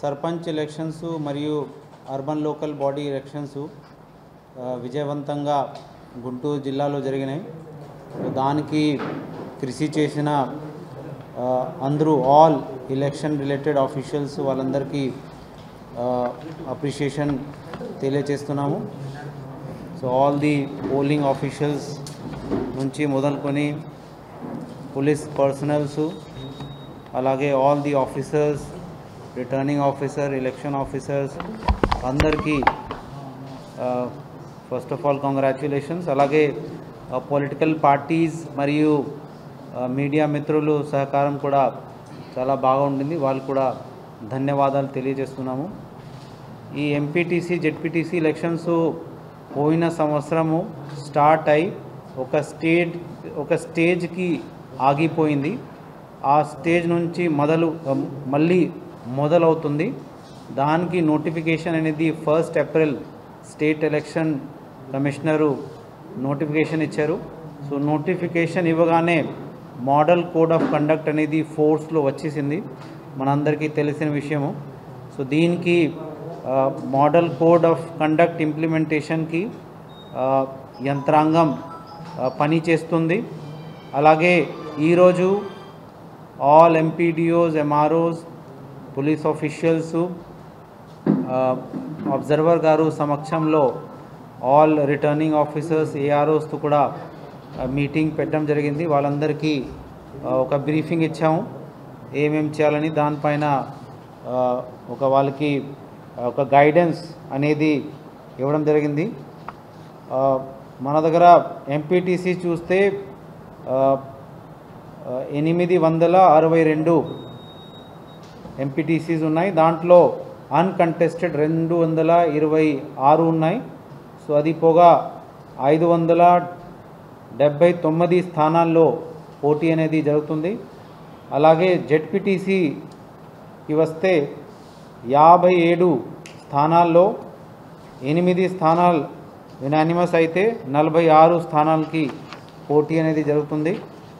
Sarpanch elections మరియు urban local body elections ఆ, విజయవంతంగా గుంటూరు జిల్లాలో జరిగినాయి దానికి కృషి చేసిన ఆ, అందరూ ఆల్ ఎలక్షన్ రిలేటెడ్ ఆఫీషియల్స్ వాళ్ళందరికీ అప్రిషియేషన్ తెలియచేస్తున్నాము so all the polling officials నుంచి మొదలుకొని పోలీస్ పర్సనల్స్ అలాగే all the officers returning officer election officers అందరికీ ఫస్ట్ ఆఫ్ ఆల్ కంగ్రాచ్యులేషన్స్ అలాగే పొలిటికల్ పార్టీస్ మరియు మీడియా మిత్రులు సహకారం కూడా చాలా బాగా ఉండింది వాళ్ళు కూడా ధన్యవాదాలు తెలియజేస్తున్నాము ఈ ఎంపీటీసీ జెడ్పీటీసీ ఎలక్షన్స్ పోయిన సంవత్సరము స్టార్ట్ అయి ఒక స్టేజ్ ఒక స్టేజ్కి ఆగిపోయింది ఆ స్టేజ్ నుంచి మొదలు మళ్ళీ మొదలవుతుంది దానికి నోటిఫికేషన్ అనేది first April state election commissioner notification ఇచ్చారు సో నోటిఫికేషన్ ఇవ్వగానే మోడల్ కోడ్ ఆఫ్ కండక్ట్ అనేది ఫోర్స్లో వచ్చేసింది మనందరికీ తెలిసిన విషయము సో దీనికి మోడల్ కోడ్ ఆఫ్ కండక్ట్ ఇంప్లిమెంటేషన్కి ఆ, యంత్రాంగం ఆ, పని చేస్తుంది అలాగే ఈరోజు all MPDOs MROs police officials observer గారు సమక్షంలో ఆల్ రిటర్నింగ్ ఆఫీసర్స్ ఏఆర్ఓస్తో కూడా మీటింగ్ పెట్టడం జరిగింది వాళ్ళందరికీ ఆ, ఒక బ్రీఫింగ్ ఇచ్చాము ఏమేం చేయాలని దానిపైన ఆ, ఒక వాళ్ళకి ఒక గైడెన్స్ అనేది ఇవ్వడం జరిగింది ఆ, మన దగ్గర ఎంపీటీసీ చూస్తే ఆ, ఆ, ఎనిమిది వందల అరవై రెండు ఎంపీటీసీస్ ఉన్నాయి దాంట్లో అన్కంటెస్టెడ్ రెండు వందల ఇరవై ఆరు ఉన్నాయి సో అది పోగా ఐదు వందల డెబ్బై తొమ్మిది స్థానాల్లో పోటీ అనేది జరుగుతుంది అలాగే జెడ్పీటీసీకి వస్తే యాభై ఏడు స్థానాల్లో ఎనిమిది స్థానాలు యునానిమస్ అయితే నలభై ఆరు స్థానాలకి పోటీ అనేది జరుగుతుంది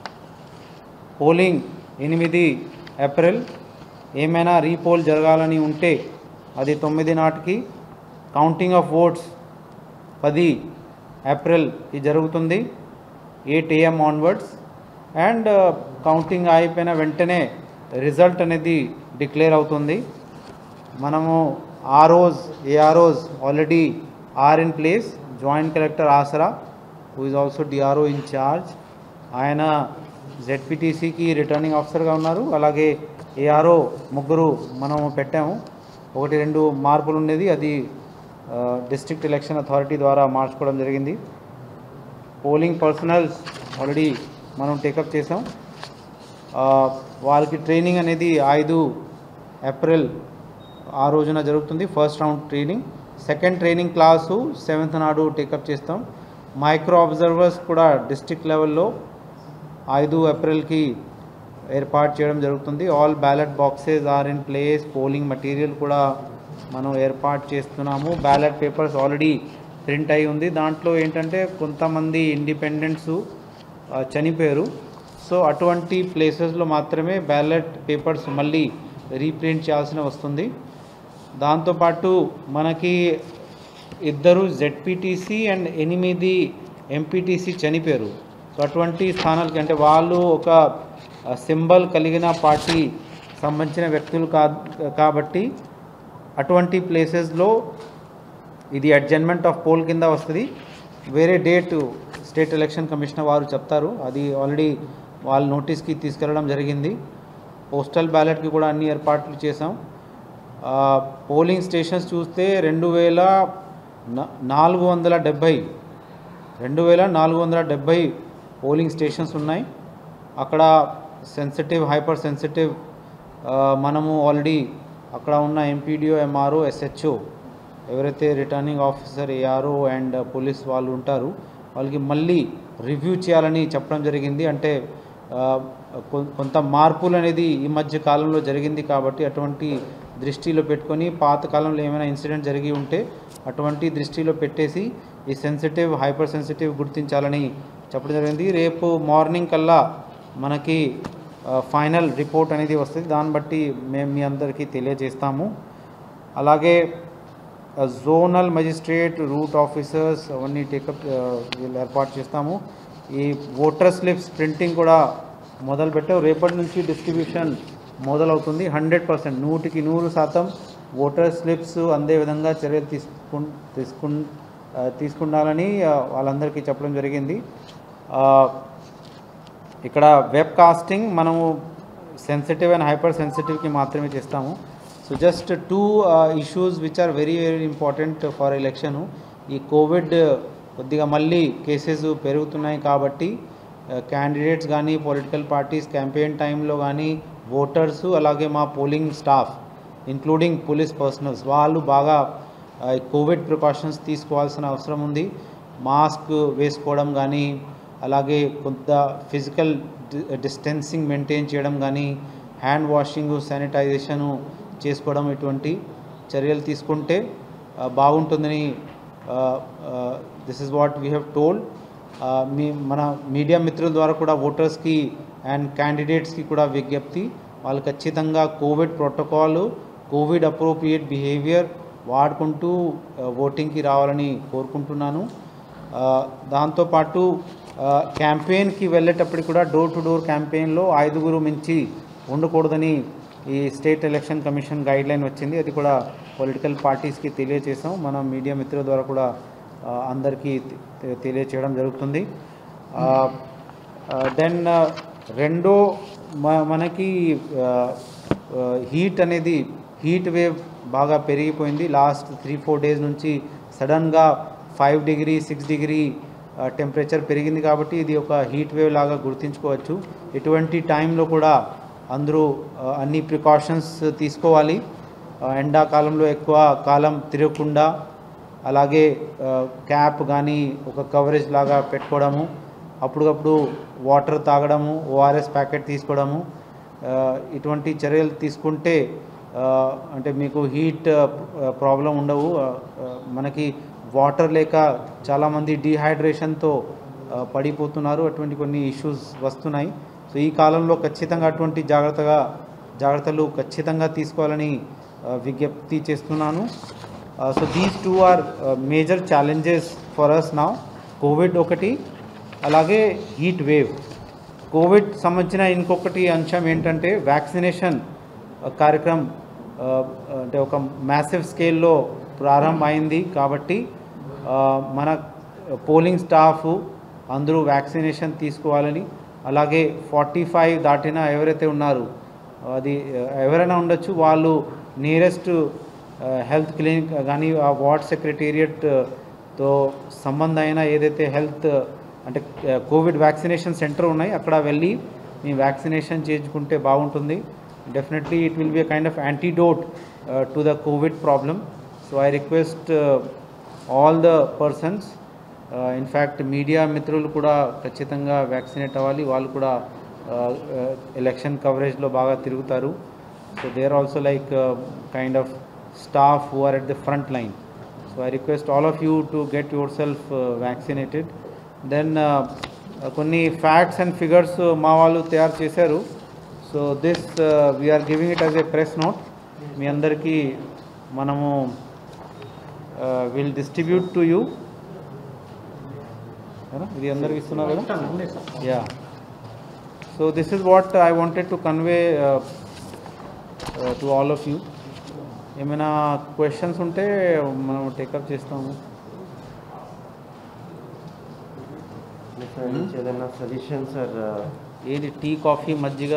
పోలింగ్ ఎనిమిది ఏప్రిల్ ఏమైనా రీపోల్ జరగాలని ఉంటే అది తొమ్మిది నాటికి కౌంటింగ్ ఆఫ్ ఓట్స్ పది ఏప్రిల్కి జరుగుతుంది eight AM onwards and counting అయిపోయిన వెంటనే రిజల్ట్ అనేది డిక్లేర్ అవుతుంది మనము ROs AROs already are in place joint collector ఆసరా who is also DRO in charge ఆయన జెడ్పీటీసీకి రిటర్నింగ్ ఆఫీసర్గా ఉన్నారు అలాగే ఏఆర్ఓ ముగ్గురు మనము పెట్టాము ఒకటి రెండు మార్పులు ఉండేది అది డిస్ట్రిక్ట్ ఎలక్షన్ అథారిటీ ద్వారా మార్చుకోవడం జరిగింది పోలింగ్ పర్సనల్స్ ఆల్రెడీ మనం టేకప్ చేసాం ఆ, వాళ్ళకి ట్రైనింగ్ అనేది ఐదు ఏప్రిల్ ఆ రోజున జరుగుతుంది first round training second training class seventh నాడు టేకప్ చేస్తాం మైక్రో అబ్జర్వర్స్ కూడా డిస్ట్రిక్ట్ లెవెల్లో ఐదు ఏప్రిల్కి ఏర్పాటు చేయడం జరుగుతుంది all ballot boxes are in place polling material కూడా మనం ఏర్పాటు చేస్తున్నాము బ్యాలెట్ పేపర్స్ ఆల్రెడీ ప్రింట్ అయి ఉంది దాంట్లో ఏంటంటే కొంతమంది ఇండిపెండెంట్స్ చనిపోయారు సో అటువంటి ప్లేసెస్లో మాత్రమే బ్యాలెట్ పేపర్స్ మళ్ళీ రీప్రింట్ చేయాల్సిన వస్తుంది దాంతోపాటు మనకి ఇద్దరు జెడ్పీటీసీ అండ్ ఎనిమిది ఎంపీటీసీ చనిపోయారు సో అటువంటి స్థానాలకి అంటే వాళ్ళు ఒక సింబల్ కలిగిన పార్టీ సంబంధించిన వ్యక్తులు కా కాబట్టి అటువంటి ప్లేసెస్లో ఇది అడ్జన్మెంట్ ఆఫ్ పోల్ కింద వస్తుంది వేరే డేట్ స్టేట్ ఎలక్షన్ కమిషనర్ వారు చెప్తారు అది ఆల్రెడీ వాళ్ళ నోటీస్కి తీసుకెళ్ళడం జరిగింది పోస్టల్ బ్యాలెట్కి కూడా అన్ని ఏర్పాట్లు చేసాం ఆ, పోలింగ్ స్టేషన్స్ చూస్తే రెండు వేల నా- నాలుగు వందల డెబ్భై రెండు వేల నాలుగు వందల డెబ్భై పోలింగ్ స్టేషన్స్ ఉన్నాయి అక్కడ సెన్సిటివ్ హైపర్ సెన్సిటివ్ మనము ఆల్రెడీ అక్కడ ఉన్న ఎంపీడీఓ ఎంఆర్ఓ ఎస్హెచ్ఓ ఎవరైతే returning officer ARO and police వాళ్ళు ఉంటారు వాళ్ళకి మళ్ళీ రివ్యూ చేయాలని చెప్పడం జరిగింది అంటే ఆ, కొ- కొంత మార్పులు అనేది ఈ మధ్య కాలంలో జరిగింది కాబట్టి అటువంటి దృష్టిలో పెట్టుకొని పాత కాలంలో ఏమైనా ఇన్సిడెంట్ జరిగి ఉంటే అటువంటి దృష్టిలో పెట్టేసి ఈ సెన్సిటివ్ హైపర్ సెన్సిటివ్ గుర్తించాలని చెప్పడం జరిగింది రేపు మార్నింగ్ కల్లా మనకి ఫైనల్ రిపోర్ట్ అనేది వస్తుంది దాన్ని బట్టి మేము మీ అందరికీ తెలియజేస్తాము అలాగే జోనల్ మెజిస్ట్రేట్ రూట్ ఆఫీసర్స్ అవన్నీ టేకప్ వీళ్ళు ఏర్పాటు చేస్తాము ఈ ఓటర్ స్లిప్స్ ప్రింటింగ్ కూడా మొదలు పెట్టాం రేపటి నుంచి డిస్ట్రిబ్యూషన్ మొదలవుతుంది హండ్రెడ్ పర్సెంట్ నూటికి నూరు శాతం ఓటర్ స్లిప్స్ అందే విధంగా చర్యలు తీసుకు తీసుకు ఆ, తీసుకుండాలని ఆ, వాళ్ళందరికీ చెప్పడం జరిగింది ఆ, ఇక్కడ వెబ్ కాస్టింగ్ మనము సెన్సిటివ్ అండ్ హైపర్ సెన్సిటివ్కి మాత్రమే చేస్తాము so just two issues which are very very important for election ఈ కోవిడ్ కొద్దిగా మళ్ళీ కేసెస్ పెరుగుతున్నాయి కాబట్టి క్యాండిడేట్స్ కానీ పొలిటికల్ పార్టీస్ క్యాంపెయిన్ టైంలో కానీ ఓటర్స్ అలాగే మా polling staff including police personnels వాళ్ళు బాగా ఆ, కోవిడ్ ప్రికాషన్స్ తీసుకోవాల్సిన అవసరం ఉంది మాస్క్ వేసుకోవడం కానీ అలాగే కొంత ఫిజికల్ డిస్టెన్సింగ్ మెయింటైన్ చేయడం కానీ హ్యాండ్ వాషింగ్ శానిటైజేషను చేసుకోవడం ఇటువంటి చర్యలు తీసుకుంటే ఆ, బాగుంటుందని this is what we have told మీ మన మీడియా మిత్రుల ద్వారా కూడా ఓటర్స్కి అండ్ క్యాండిడేట్స్కి కూడా విజ్ఞప్తి వాళ్ళు ఖచ్చితంగా covid protocol covid appropriate behaviour వాడుకుంటూ ఓటింగ్కి రావాలని కోరుకుంటున్నాను ఆ, దాంతోపాటు క్యాంపెయిన్కి వెళ్ళేటప్పుడు కూడా డోర్ టు డోర్ క్యాంపెయిన్లో ఐదుగురు మించి ఉండకూడదని ఈ state election commission guideline వచ్చింది అది కూడా పొలిటికల్ పార్టీస్కి తెలియజేసాం మన మీడియా మిత్రుల ద్వారా కూడా ఆ, అందరికీ తె- తెలియచేయడం జరుగుతుంది దెన్ రెండో మ- మనకి హీట్ అనేది హీట్ వేవ్ బాగా పెరిగిపోయింది లాస్ట్ త్రీ ఫోర్ డేస్ నుంచి సడన్గా five degree six degree temperature పెరిగింది కాబట్టి ఇది ఒక హీట్ వేవ్ లాగా గుర్తించుకోవచ్చు ఇటువంటి టైంలో కూడా అందరూ ఆ, అన్ని ప్రికాషన్స్ తీసుకోవాలి ఆ, ఎండాకాలంలో ఎక్కువ కాలం తిరగకుండా అలాగే ఆ, క్యాప్ కానీ ఒక కవరేజ్ లాగా పెట్టుకోవడము అప్పటికప్పుడు వాటర్ తాగడము ఓఆర్ఎస్ ప్యాకెట్ తీసుకోవడము ఆ, ఇటువంటి చర్యలు తీసుకుంటే ఆ, అంటే మీకు హీట్ ప్రాబ్లం ఉండవు ఆ, ఆ, మనకి వాటర్ లేక చాలామంది డీహైడ్రేషన్తో ఆ, పడిపోతున్నారు అటువంటి కొన్ని ఇష్యూస్ వస్తున్నాయి సో ఈ కాలంలో ఖచ్చితంగా అటువంటి జాగ్రత్తగా జాగ్రత్తలు ఖచ్చితంగా తీసుకోవాలని ఆ, విజ్ఞప్తి చేస్తున్నాను so these two are major challenges for us నా కోవిడ్ ఒకటి అలాగే హీట్ వేవ్ కోవిడ్ సంబంధించిన ఇంకొకటి అంశం ఏంటంటే వ్యాక్సినేషన్ కార్యక్రమం ఆ, అంటే ఒక మ్యాసివ్ స్కేల్లో ప్రారంభమైంది కాబట్టి ఆ, మన పోలింగ్ స్టాఫ్ అందరూ వ్యాక్సినేషన్ తీసుకోవాలని అలాగే ఫార్టీ ఫైవ్ దాటిన ఎవరైతే ఉన్నారు అది ఆ, ఎవరైనా ఉండొచ్చు వాళ్ళు నియరెస్ట్ హెల్త్ క్లినిక్ కానీ ఆ వార్డ్ సెక్రటేరియట్తో సంబంధం అయిన ఏదైతే హెల్త్ అంటే కోవిడ్ వ్యాక్సినేషన్ సెంటర్ ఉన్నాయి అక్కడ వెళ్ళి మీ వ్యాక్సినేషన్ చేయించుకుంటే బాగుంటుంది definitely it will be a kind of antidote to the covid problem so I request all the persons in fact media మిత్రులు కూడా ఖచ్చితంగా వ్యాక్సినేట్ అవ్వాలి వాళ్ళు కూడా ఎలక్షన్ కవరేజ్లో బాగా తిరుగుతారు so they are also like kind of staff who are at the front line so I request all of you to get yourself vaccinated then కొన్ని ఫ్యాక్ట్స్ అండ్ ఫిగర్స్ మా వాళ్ళు తయారు చేశారు so this we're giving it as a press note మీ అందరికీ మనము will distribute to you ఇది అందరికి ఇస్తున్నారు కదా yeah so this is what I wanted to convey to all of you ఏమైనా క్వశ్చన్స్ ఉంటే మనం టేకప్ చేస్తాము సార్ నుంచి ఏదైనా సజెషన్ సార్ ఏది టీ కాఫీ మజ్జిగ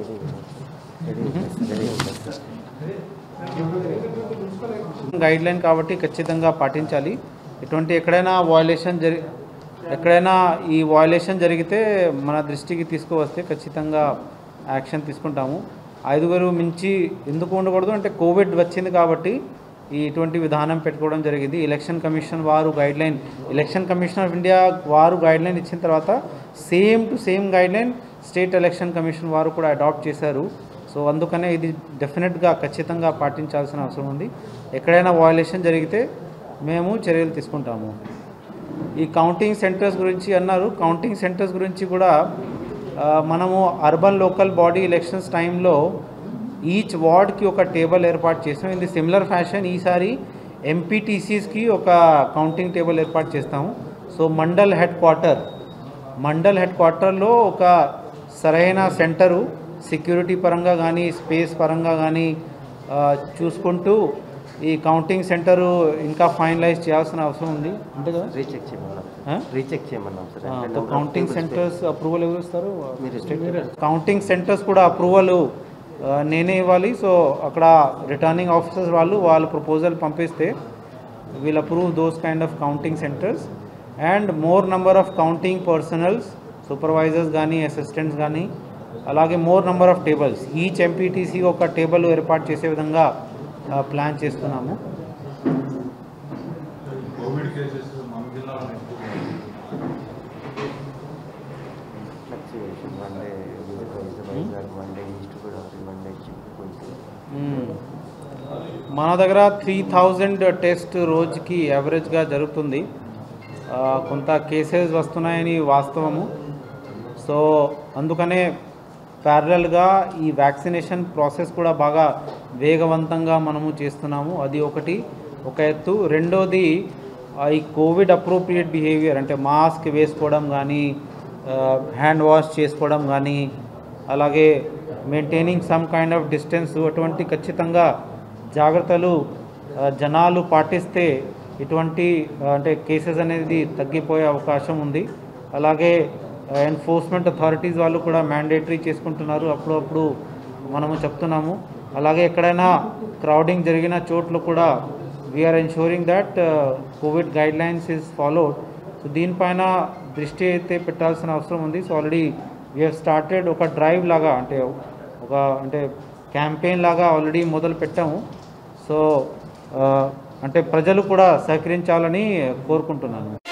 గైడ్ లైన్ కాబట్టి ఖచ్చితంగా పాటించాలి ఇటువంటి ఎక్కడైనా వాయులేషన్ జరి ఎక్కడైనా ఈ వాయులేషన్ జరిగితే మన దృష్టికి తీసుకువస్తే ఖచ్చితంగా యాక్షన్ తీసుకుంటాము ఐదుగురు మించి ఎందుకు ఉండకూడదు అంటే కోవిడ్ వచ్చింది కాబట్టి ఈ ఇటువంటి విధానం పెట్టుకోవడం జరిగింది ఎలక్షన్ కమిషన్ వారు guideline election commission of India వారు గైడ్ లైన్ ఇచ్చిన తర్వాత same to same guideline state election commission వారు కూడా అడాప్ట్ చేశారు సో అందుకనే ఇది డెఫినెట్గా ఖచ్చితంగా పాటించాల్సిన అవసరం ఉంది ఎక్కడైనా వాయులేషన్ జరిగితే మేము చర్యలు తీసుకుంటాము ఈ కౌంటింగ్ సెంటర్స్ గురించి అన్నారు కౌంటింగ్ సెంటర్స్ గురించి కూడా ఆ, ఆ, మనము అర్బన్ లోకల్ బాడీ ఎలక్షన్స్ టైంలో ఈచ్ వార్డ్కి ఒక టేబుల్ ఏర్పాటు చేసాం ఇది సిమిలర్ ఫ్యాషన్ ఈసారి ఎంపీటీసీస్కి ఒక కౌంటింగ్ టేబుల్ ఏర్పాటు చేస్తాము so mandal headquarter mandal head క్వార్టర్లో ఒక సరైన సెంటరు సెక్యూరిటీ పరంగా కానీ స్పేస్ పరంగా కానీ ఆ, చూసుకుంటూ ఈ కౌంటింగ్ సెంటరు ఇంకా ఫైనలైజ్ చేయాల్సిన అవసరం ఉంది అంతే కదా రీచెక్ చేయమన్నాం ఆ? రీచెక్ చేయమన్నాం సార్ ఆ, అంటే తో number of counting tables centres approval ఎవరు ఇస్తారు మీరు కౌంటింగ్ సెంటర్స్ కూడా అప్రూవల్ నేనే ఇవ్వాలి సో అక్కడ రిటర్నింగ్ ఆఫీసర్స్ వాళ్ళు వాళ్ళ ప్రపోజల్ పంపిస్తే will approve those kind of counting centres and more number of counting personnels supervisors కానీ అసిస్టెంట్స్ కానీ అలాగే more number of tables each MPTC ఒక టేబుల్ ఏర్పాటు చేసే విధంగా ప్లాన్ చేస్తున్నాము కోవిడ్ కేసెస్ మన జిల్లాలో ఎక్కువ fluctuation one day visit Vizag one day East Godavari one day Guntur మ్మ్. మన దగ్గర త్రీ థౌజండ్ టెస్ట్ రోజుకి యావరేజ్గా జరుగుతుంది ఆ, కొంత కేసెస్ వస్తున్నాయని వాస్తవము సో అందుకనే ప్యారలల్గా ఈ వ్యాక్సినేషన్ ప్రాసెస్ కూడా బాగా వేగవంతంగా మనము చేస్తున్నాము అది ఒకటి ఒక ఎత్తు రెండోది ఆ, ఈ కోవిడ్ అప్రోప్రియేట్ బిహేవియర్ అంటే మాస్క్ వేసుకోవడం కానీ హ్యాండ్ వాష్ చేసుకోవడం కానీ అలాగే maintaining some kind of distance అటువంటి ఖచ్చితంగా జాగ్రత్తలు ఆ, జనాలు పాటిస్తే ఇటువంటి ఆ, అంటే కేసెస్ అనేది తగ్గిపోయే అవకాశం ఉంది అలాగే ఎన్ఫోర్స్మెంట్ అథారిటీస్ వాళ్ళు కూడా మ్యాండేటరీ చేసుకుంటున్నారు అప్పుడప్పుడు మనము చెప్తున్నాము అలాగే ఎక్కడైనా క్రౌడింగ్ జరిగిన చోట్ల కూడా we're ensuring that covid guidelines is followed so దీనిపైన దృష్టి అయితే పెట్టాల్సిన అవసరం ఉంది so already we have started ఒక డ్రైవ్ లాగా అంటే ఒక అంటే క్యాంపెయిన్ లాగా ఆల్రెడీ మొదలు పెట్టాము సో ఆ, అంటే ప్రజలు కూడా సహకరించాలని కోరుకుంటున్నాను